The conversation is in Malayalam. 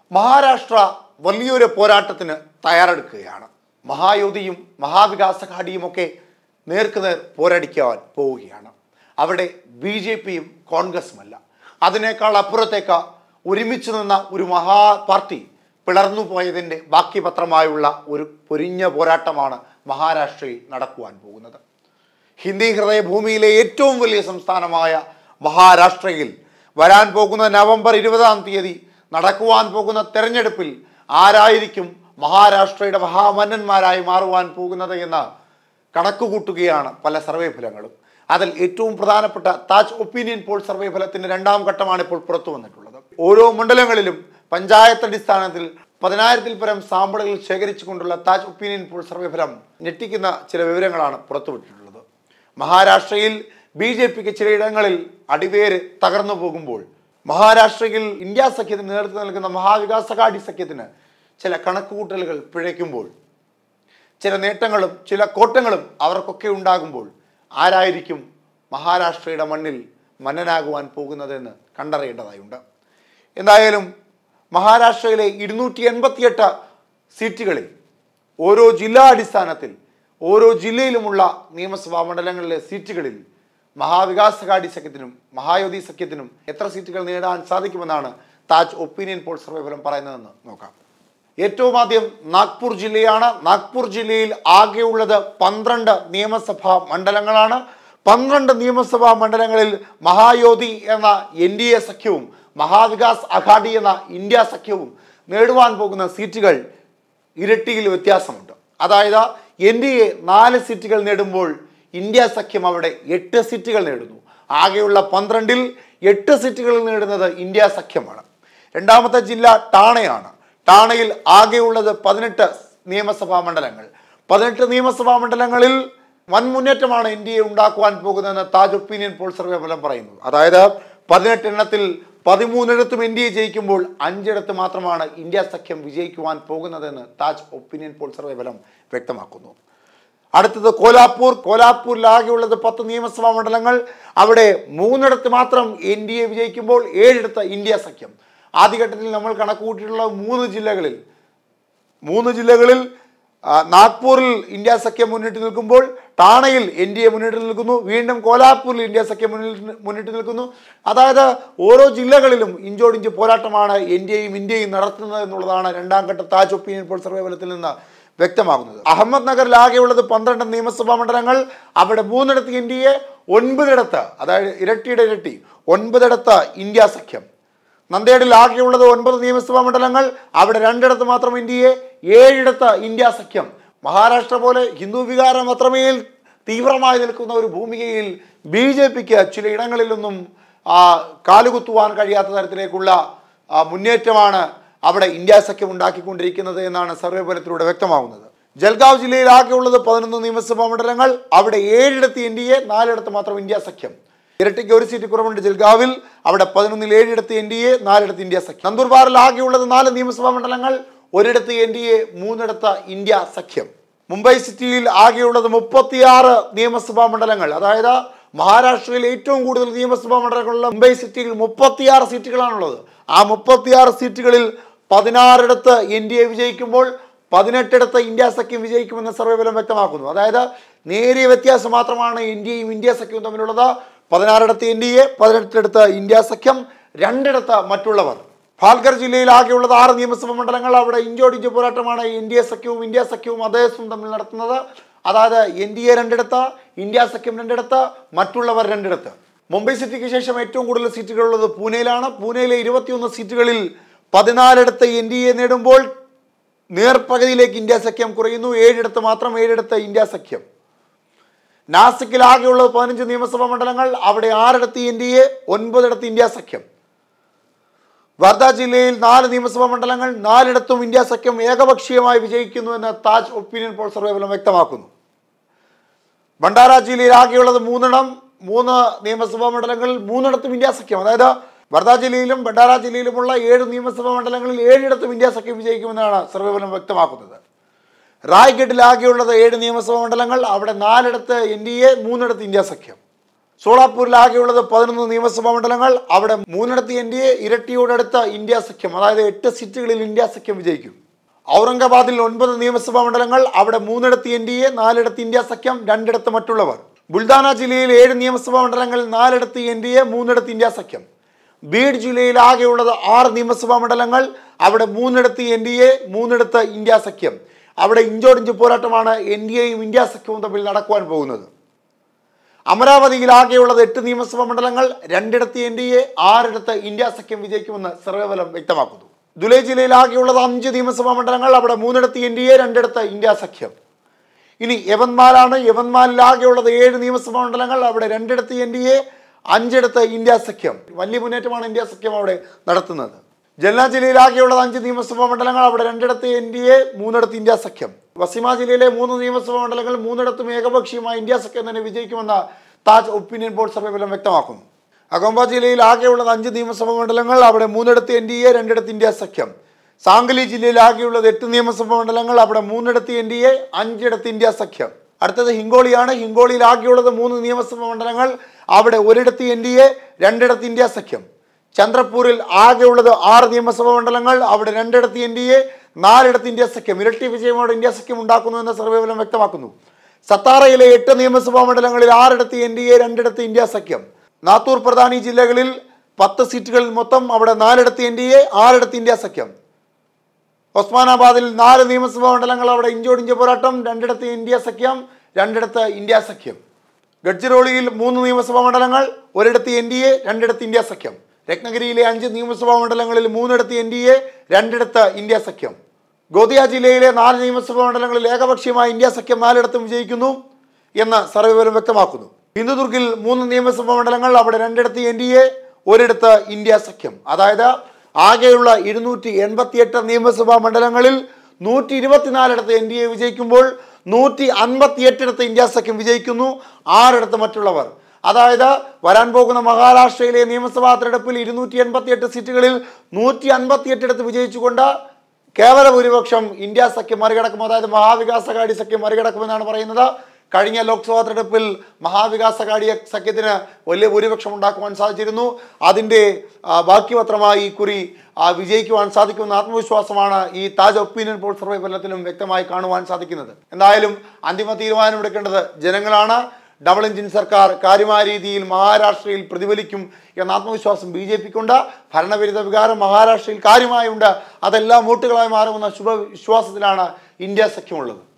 മഹാരാഷ്ട്ര വലിയൊരു പോരാട്ടത്തിന് തയ്യാറെടുക്കുകയാണ് മഹായോധിയും മഹാവികാസ ഘാടിയുമൊക്കെ നേർക്കുനേർ പോരടിക്കാൻ പോവുകയാണ് അവിടെ ബി ജെ പിയും കോൺഗ്രസുമല്ല അതിനേക്കാൾ അപ്പുറത്തേക്ക് ഒരുമിച്ച് നിന്ന ഒരു മഹാ പാർട്ടി പിളർന്നു പോയതിൻ്റെ ബാക്കി പത്രമായുള്ള ഒരു പൊരിഞ്ഞ പോരാട്ടമാണ് മഹാരാഷ്ട്രയിൽ നടക്കുവാൻ പോകുന്നത് ഹിന്ദി ഹൃദയഭൂമിയിലെ ഏറ്റവും വലിയ സംസ്ഥാനമായ മഹാരാഷ്ട്രയിൽ വരാൻ പോകുന്ന നവംബർ ഇരുപതാം തീയതി നടക്കുവാൻ പോകുന്ന തെരഞ്ഞെടുപ്പിൽ ആരായിരിക്കും മഹാരാഷ്ട്രയുടെ മഹാമന്നന്മാരായി മാറുവാൻ പോകുന്നത് എന്ന് കണക്കുകൂട്ടുകയാണ് പല സർവേ ഫലങ്ങളും അതിൽ ഏറ്റവും പ്രധാനപ്പെട്ട താജ് ഒപ്പീനിയൻ പോൾ സർവേ ഫലത്തിന്റെ രണ്ടാം ഘട്ടമാണ് ഇപ്പോൾ പുറത്തു വന്നിട്ടുള്ളത് ഓരോ മണ്ഡലങ്ങളിലും പഞ്ചായത്ത് അടിസ്ഥാനത്തിൽ പതിനായിരത്തിൽ പരം സാമ്പിളുകൾ ശേഖരിച്ചുകൊണ്ടുള്ള താജ് ഒപ്പീനിയൻ പോൾ സർവേ ഫലം ഞെട്ടിക്കുന്ന ചില വിവരങ്ങളാണ് പുറത്തുവിട്ടിട്ടുള്ളത് മഹാരാഷ്ട്രയിൽ ബി ജെ പിക്ക് ചിലയിടങ്ങളിൽ അടിവേര് തകർന്നു പോകുമ്പോൾ മഹാരാഷ്ട്രയിൽ ഇന്ത്യ സഖ്യത്തിന് നേതൃത്വം നൽകുന്ന മഹാവികാസ് അഘാടി സഖ്യത്തിന് ചില കണക്കുകൂട്ടലുകൾ പിഴയ്ക്കുമ്പോൾ ചില നേട്ടങ്ങളും ചില കോട്ടങ്ങളും അവർക്കൊക്കെ ഉണ്ടാകുമ്പോൾ ആരായിരിക്കും മഹാരാഷ്ട്രയുടെ മണ്ണിൽ മന്നനാകുവാൻ പോകുന്നതെന്ന് കണ്ടറിയേണ്ടതായുണ്ട് എന്തായാലും മഹാരാഷ്ട്രയിലെ ഇരുന്നൂറ്റി എൺപത്തിയെട്ട് സീറ്റുകളിൽ ഓരോ ജില്ലാ അടിസ്ഥാനത്തിൽ ഓരോ ജില്ലയിലുമുള്ള നിയമസഭാ മണ്ഡലങ്ങളിലെ സീറ്റുകളിൽ മഹാവികാസ് അഘാടി സഖ്യത്തിനും മഹായോധി സഖ്യത്തിനും എത്ര സീറ്റുകൾ നേടാൻ സാധിക്കുമെന്നാണ് താജ് ഒപ്പീനിയൻ പോൾ സർവേ ഫലം പറയുന്നതെന്ന് നോക്കാം ഏറ്റവും ആദ്യം നാഗ്പൂർ ജില്ലയാണ് നാഗ്പൂർ ജില്ലയിൽ ആകെയുള്ളത് പന്ത്രണ്ട് നിയമസഭാ മണ്ഡലങ്ങളാണ് പന്ത്രണ്ട് നിയമസഭാ മണ്ഡലങ്ങളിൽ മഹായോധി എന്ന എൻ ഡി എ സഖ്യവും മഹാവികാസ് അഘാടി എന്ന ഇന്ത്യ സഖ്യവും നേടുവാൻ പോകുന്ന സീറ്റുകൾ ഇരട്ടിയിൽ വ്യത്യാസമുണ്ട് അതായത് എൻ ഡി എ നാല് സീറ്റുകൾ നേടുമ്പോൾ ഇന്ത്യ സഖ്യം അവിടെ എട്ട് സീറ്റുകൾ നേടുന്നു ആകെയുള്ള പന്ത്രണ്ടിൽ എട്ട് സീറ്റുകൾ നേടുന്നത് ഇന്ത്യ സഖ്യമാണ് രണ്ടാമത്തെ ജില്ല ടാണയാണ് ടാണയിൽ ആകെയുള്ളത് പതിനെട്ട് നിയമസഭാ മണ്ഡലങ്ങൾ പതിനെട്ട് നിയമസഭാ മണ്ഡലങ്ങളിൽ വൻ മുന്നേറ്റമാണ് ഇന്ത്യയെ ഉണ്ടാക്കുവാൻ പോകുന്നതെന്ന് താജ് ഒപ്പീനിയൻ പോൾ സർവേ ഫലം പറയുന്നു അതായത് പതിനെട്ട് എണ്ണത്തിൽ പതിമൂന്നിടത്തും ഇന്ത്യയെ ജയിക്കുമ്പോൾ അഞ്ചിടത്ത് മാത്രമാണ് ഇന്ത്യ സഖ്യം വിജയിക്കുവാൻ പോകുന്നതെന്ന് താജ് ഒപ്പീനിയൻ പോൾ സർവേ ഫലം വ്യക്തമാക്കുന്നു അടുത്തത് കോലാപ്പൂർ കോലാപ്പൂരിൽ ആകെയുള്ളത് പത്ത് നിയമസഭാ മണ്ഡലങ്ങൾ അവിടെ മൂന്നിടത്ത് മാത്രം എൻ ഡി എ വിജയിക്കുമ്പോൾ ഏഴിടത്ത് ഇന്ത്യ സഖ്യം ആദ്യഘട്ടത്തിൽ നമ്മൾ കണക്കുകൂട്ടിയിട്ടുള്ള മൂന്ന് ജില്ലകളിൽ മൂന്ന് ജില്ലകളിൽ ആ, നാഗ്പൂരിൽ ഇന്ത്യ സഖ്യം മുന്നിട്ട് നിൽക്കുമ്പോൾ ടാണയിൽ എൻ ഡി എ മുന്നിട്ട് നിൽക്കുന്നു വീണ്ടും കോലാപ്പൂരിൽ ഇന്ത്യ സഖ്യം മുന്നിൽ മുന്നിട്ട് നിൽക്കുന്നു അതായത് ഓരോ ജില്ലകളിലും ഇഞ്ചോടിഞ്ച് പോരാട്ടമാണ് എൻ ഡി എയും ഇന്ത്യയും നടത്തുന്നത് എന്നുള്ളതാണ് രണ്ടാം ഘട്ട താജ് ഒപ്പീനിയൻ പോൾ സർവേ ഫലത്തിൽ നിന്ന് വ്യക്തമാകുന്നത് അഹമ്മദ് നഗറിൽ ആകെയുള്ളത് പന്ത്രണ്ട് നിയമസഭാ മണ്ഡലങ്ങൾ അവിടെ മൂന്നിടത്ത് എൻ ഡി എ ഒൻപതിടത്ത് അതായത് ഇരട്ടിയുടെ ഇരട്ടി ഒൻപതിടത്ത് ഇന്ത്യ സഖ്യം നന്ദേഡിൽ ആകെയുള്ളത് ഒൻപത് നിയമസഭാ മണ്ഡലങ്ങൾ അവിടെ രണ്ടിടത്ത് മാത്രം ഇന്ത്യയെ ഏഴിടത്ത് ഇന്ത്യ സഖ്യം മഹാരാഷ്ട്ര പോലെ ഹിന്ദു വികാരം അത്രമേൽ തീവ്രമായി നിൽക്കുന്ന ഒരു ഭൂമികയിൽ ബി ജെ പിക്ക് ചിലയിടങ്ങളിലൊന്നും ആ, കാലുകുത്തുവാൻ കഴിയാത്ത തരത്തിലേക്കുള്ള ആ, മുന്നേറ്റമാണ് അവിടെ ഇന്ത്യ സഖ്യം ഉണ്ടാക്കിക്കൊണ്ടിരിക്കുന്നത് എന്നാണ് സർവേ ഫലത്തിലൂടെ വ്യക്തമാവുന്നത് ജൽഗാവ് ജില്ലയിൽ ആകെയുള്ളത് പതിനൊന്ന് നിയമസഭാ മണ്ഡലങ്ങൾ അവിടെ ഏഴിടത്ത് എൻ ഡി എ നാലിടത്ത് മാത്രം ഇന്ത്യ സഖ്യം ഇരട്ടിക്ക് ഒരു സീറ്റ് കുറവുണ്ട് ജൽഗാവിൽ അവിടെ പതിനൊന്നിൽ ഏഴിടത്ത് എൻ ഡി എ നാലിടത്ത് ഇന്ത്യ സഖ്യം നന്ദൂർബാറിൽ ആകെയുള്ളത് നാല് നിയമസഭാ മണ്ഡലങ്ങൾ ഒരിടത്ത് എൻ ഡി എ മൂന്നിടത്ത് ഇന്ത്യ സഖ്യം മുംബൈ സിറ്റിയിൽ ആകെയുള്ളത് മുപ്പത്തിയാറ് നിയമസഭാ മണ്ഡലങ്ങൾ അതായത് മഹാരാഷ്ട്രയിൽ ഏറ്റവും കൂടുതൽ നിയമസഭാ മണ്ഡലങ്ങളുള്ള മുംബൈ സിറ്റിയിൽ മുപ്പത്തിയാറ് സീറ്റുകളാണുള്ളത് ആ മുപ്പത്തിയാറ് സീറ്റുകളിൽ പതിനാറിടത്ത് എൻ ഡി എ വിജയിക്കുമ്പോൾ പതിനെട്ടിടത്ത് ഇന്ത്യ സഖ്യം വിജയിക്കുമെന്ന് സർവേ ഫലം വ്യക്തമാക്കുന്നു അതായത് നേരിയ വ്യത്യാസം മാത്രമാണ് ഇന്ത്യയും ഇന്ത്യ സഖ്യവും തമ്മിലുള്ളത് പതിനാറിടത്ത് എൻ ഡി എ പതിനെട്ടിടത്ത് ഇന്ത്യ സഖ്യം രണ്ടിടത്ത് മറ്റുള്ളവർ ഫാൽഗർ ജില്ലയിൽ ആകെയുള്ളത് ആറ് നിയമസഭാ മണ്ഡലങ്ങൾ അവിടെ ഇഞ്ചോടിഞ്ച് പോരാട്ടമാണ് എൻ ഡി എ സഖ്യവും ഇന്ത്യ സഖ്യവും അതേസും തമ്മിൽ നടത്തുന്നത് അതായത് എൻ ഡി എ രണ്ടിടത്ത് ഇന്ത്യ സഖ്യം രണ്ടിടത്ത് മറ്റുള്ളവർ രണ്ടിടത്ത് മുംബൈ സിറ്റിക്ക് ശേഷം ഏറ്റവും കൂടുതൽ സീറ്റുകളുള്ളത് പൂനെയിലാണ് പൂനെയിലെ ഇരുപത്തിയൊന്ന് സീറ്റുകളിൽ പതിനാലിടത്ത് എൻ ഡി എ നേടുമ്പോൾ നേർപകുതിയിലേക്ക് ഇന്ത്യ സഖ്യം കുറയുന്നു ഏഴിടത്ത് മാത്രം ഏഴിടത്ത് ഇന്ത്യ സഖ്യം നാസിക്കിൽ ആകെയുള്ളത് പതിനഞ്ച് നിയമസഭാ മണ്ഡലങ്ങൾ അവിടെ ആറിടത്ത് എൻ ഡി എ ഒൻപതിടത്ത് ഇന്ത്യ സഖ്യം വർധ ജില്ലയിൽ നാല് നിയമസഭാ മണ്ഡലങ്ങൾ നാലിടത്തും ഇന്ത്യ സഖ്യം ഏകപക്ഷീയമായി വിജയിക്കുന്നു എന്ന് താജ് ഒപ്പീനിയൻ പോൾ സർവേ ഫലം വ്യക്തമാക്കുന്നു ഭണ്ഡാര ജില്ലയിൽ ആകെയുള്ളത് മൂന്നിടം മൂന്ന് നിയമസഭാ മണ്ഡലങ്ങളിൽ മൂന്നിടത്തും ഇന്ത്യ സഖ്യം അതായത് വർധ ജില്ലയിലും ഭണ്ഡാര ജില്ലയിലുമുള്ള ഏഴ് നിയമസഭാ മണ്ഡലങ്ങളിൽ ഏഴിടത്തും ഇന്ത്യ സഖ്യം വിജയിക്കുമെന്നാണ് സർവേ ഫലം വ്യക്തമാക്കുന്നത് റായ്ഗഡിൽ ആകെയുള്ളത് ഏഴ് നിയമസഭാ മണ്ഡലങ്ങൾ അവിടെ നാലിടത്ത് എൻ ഡി എ മൂന്നിടത്ത് ഇന്ത്യ സഖ്യം സോളാപൂരിൽ ആകെയുള്ളത് പതിനൊന്ന് നിയമസഭാ മണ്ഡലങ്ങൾ അവിടെ മൂന്നിടത്ത് എൻ ഡി എ ഇരട്ടിയോടടുത്ത ഇന്ത്യ സഖ്യം അതായത് എട്ട് സീറ്റുകളിൽ ഇന്ത്യ സഖ്യം വിജയിക്കും ഔറംഗാബാദിൽ ഒൻപത് നിയമസഭാ മണ്ഡലങ്ങൾ അവിടെ മൂന്നിടത്ത് എൻ ഡി എ നാലിടത്ത് ഇന്ത്യ സഖ്യം രണ്ടിടത്ത് മറ്റുള്ളവർ ബുൾദാന ജില്ലയിൽ ഏഴ് നിയമസഭാ മണ്ഡലങ്ങളിൽ നാലിടത്ത് എൻ ഡി എ മൂന്നിടത്ത് ഇന്ത്യ സഖ്യം ബീഡ് ജില്ലയിൽ ആകെയുള്ളത് ആറ് നിയമസഭാ മണ്ഡലങ്ങൾ അവിടെ മൂന്നിടത്ത് എൻ ഡി എ മൂന്നിടത്ത് ഇന്ത്യ സഖ്യം അവിടെ ഇഞ്ചോടിഞ്ച് പോരാട്ടമാണ് എൻ ഡി എയും ഇന്ത്യ സഖ്യവും തമ്മിൽ നടക്കുവാൻ പോകുന്നത് അമരാവതിയിൽ ആകെയുള്ളത് എട്ട് നിയമസഭാ മണ്ഡലങ്ങൾ രണ്ടിടത്ത് എൻ ഡി എ ആറിടത്ത് ഇന്ത്യ സഖ്യം വിജയിക്കുമെന്ന് സർവേ ഫലം വ്യക്തമാക്കുന്നു ദുലൈ ജില്ലയിൽ ആകെയുള്ളത് അഞ്ച് നിയമസഭാ മണ്ഡലങ്ങൾ അവിടെ മൂന്നിടത്ത് എൻ ഡി എ രണ്ടിടത്ത് ഇന്ത്യ സഖ്യം ഇനി യവന്മാലാണ് യവന്മാരിൽ ആകെയുള്ളത് ഏഴ് നിയമസഭാ മണ്ഡലങ്ങൾ അവിടെ രണ്ടിടത്ത് എൻ ഡി എ അഞ്ചിടത്ത് ഇന്ത്യ സഖ്യം വലിയ മുന്നേറ്റമാണ് ഇന്ത്യ സഖ്യം അവിടെ നടത്തുന്നത് ജൽന ജില്ലയിൽ ആകെയുള്ളത് അഞ്ച് നിയമസഭാ മണ്ഡലങ്ങൾ അവിടെ രണ്ടിടത്ത് എൻ ഡി എ മൂന്നിടത്ത് ഇന്ത്യ സഖ്യം വസിമ ജില്ലയിലെ മൂന്ന് നിയമസഭാ മണ്ഡലങ്ങൾ മൂന്നിടത്തും ഏകപക്ഷീയമായി ഇന്ത്യ സഖ്യം തന്നെ വിജയിക്കുമെന്ന് താജ് ഒപ്പീനിയൻ പോൾ സർവേ ഫലം വ്യക്തമാക്കുന്നു അഗംബ ജില്ലയിൽ ആകെയുള്ളത് അഞ്ച് നിയമസഭാ മണ്ഡലങ്ങൾ അവിടെ മൂന്നിടത്ത് എൻ ഡി എ രണ്ടിടത്ത് ഇന്ത്യ സഖ്യം സാംഗ്ലി ജില്ലയിൽ ആകെയുള്ളത് എട്ട് നിയമസഭാ മണ്ഡലങ്ങൾ അവിടെ മൂന്നിടത്ത് എൻ ഡി എ അഞ്ചിടത്ത് ഇന്ത്യ സഖ്യം അടുത്തത് ഹിങ്കോളിയാണ് ഹിങ്കോളിയിൽ ആകെയുള്ളത് മൂന്ന് നിയമസഭാ മണ്ഡലങ്ങൾ അവിടെ ഒരിടത്ത് എൻ ഡി എ രണ്ടിടത്ത് ഇന്ത്യ സഖ്യം ചന്ദ്രപൂരിൽ ആകെയുള്ളത് ആറ് നിയമസഭാ മണ്ഡലങ്ങൾ അവിടെ രണ്ടിടത്ത് എൻ ഡി എ നാലിടത്ത് ഇന്ത്യ സഖ്യം ഇരട്ടി വിജയമോടെ ഇന്ത്യ സഖ്യം ഉണ്ടാക്കുന്നു എന്ന് സർവേ ഫലം വ്യക്തമാക്കുന്നു സത്താറയിലെ എട്ട് നിയമസഭാ മണ്ഡലങ്ങളിൽ ആറിടത്ത് എൻ ഡി എ രണ്ടിടത്ത് ഇന്ത്യ സഖ്യം നാത്തൂർ പ്രധാനി ജില്ലകളിൽ പത്ത് സീറ്റുകളിൽ മൊത്തം അവിടെ നാലിടത്ത് എൻ ഡി എ ആറിടത്ത് ഇന്ത്യ സഖ്യം ഒസ്മാനാബാദിൽ നാല് നിയമസഭാ മണ്ഡലങ്ങൾ അവിടെ ഇഞ്ചോടിഞ്ച് പോരാട്ടം രണ്ടിടത്ത് ഇന്ത്യ സഖ്യം രണ്ടിടത്ത് ഇന്ത്യ സഖ്യം ഗഡ്ചിറോളിയിൽ മൂന്ന് നിയമസഭാ മണ്ഡലങ്ങൾ ഒരിടത്ത് എൻ ഡി എ രണ്ടിടത്ത് ഇന്ത്യ സഖ്യം രത്നഗിരിയിലെ അഞ്ച് നിയമസഭാ മണ്ഡലങ്ങളിൽ മൂന്നിടത്ത് എൻ ഡി എ രണ്ടിടത്ത് ഇന്ത്യ സഖ്യം ഗോദിയ ജില്ലയിലെ നാല് നിയമസഭാ മണ്ഡലങ്ങളിൽ ഏകപക്ഷീയമായി ഇന്ത്യ സഖ്യം നാലിടത്തും വിജയിക്കുന്നു എന്ന് സർവേ ഫലം വ്യക്തമാക്കുന്നു ഹിന്ദുദുർഗിൽ മൂന്ന് നിയമസഭാ മണ്ഡലങ്ങൾ അവിടെ രണ്ടിടത്ത് എൻ ഡി എ ഒരിടത്ത് ഇന്ത്യ സഖ്യം അതായത് ആകെയുള്ള ഇരുന്നൂറ്റി എൺപത്തിയെട്ട് നിയമസഭാ മണ്ഡലങ്ങളിൽ നൂറ്റി ഇരുപത്തിനാലിടത്ത് എൻ ഡി എ വിജയിക്കുമ്പോൾ നൂറ്റി അൻപത്തിയെട്ടിടത്ത് ഇന്ത്യ സഖ്യം വിജയിക്കുന്നു ആറിടത്ത് മറ്റുള്ളവർ അതായത് വരാൻ പോകുന്ന മഹാരാഷ്ട്രയിലെ നിയമസഭാ തെരഞ്ഞെടുപ്പിൽ ഇരുന്നൂറ്റി എൺപത്തിയെട്ട് സീറ്റുകളിൽ നൂറ്റി അൻപത്തിയെട്ടിടത്ത് വിജയിച്ചുകൊണ്ട് കേവല ഭൂരിപക്ഷം ഇന്ത്യ സഖ്യം മറികടക്കും അതായത് മഹാവികാസ് അഘാടി സഖ്യം മറികടക്കുമെന്നാണ് പറയുന്നത് കഴിഞ്ഞ ലോക്സഭാ തെരഞ്ഞെടുപ്പിൽ മഹാവികാസ് അഘാടി സഖ്യത്തിന് വലിയ ഭൂരിപക്ഷം ഉണ്ടാക്കുവാൻ സാധിച്ചിരുന്നു അതിൻ്റെ ആ, ബാക്കി പത്രമായി ഈ കുറി ആ, വിജയിക്കുവാൻ സാധിക്കുമെന്ന ആത്മവിശ്വാസമാണ് ഈ താജ് ഒപ്പീനിയൻ പോൾ സർവേ ഫലത്തിലും വ്യക്തമായി കാണുവാൻ സാധിക്കുന്നത് എന്തായാലും അന്തിമ തീരുമാനമെടുക്കേണ്ടത് ജനങ്ങളാണ് ഡബിൾ എഞ്ചിൻ സർക്കാർ കാര്യമായ രീതിയിൽ മഹാരാഷ്ട്രയിൽ പ്രതിഫലിക്കും എന്ന ആത്മവിശ്വാസം ബി ജെ പിക്കുണ്ട് ഭരണവിരുദ്ധ വികാരം മഹാരാഷ്ട്രയിൽ കാര്യമായുണ്ട് അതെല്ലാം വോട്ടുകളായി മാറുമെന്ന ശുഭവിശ്വാസത്തിലാണ് ഇന്ത്യ സഖ്യമുള്ളത്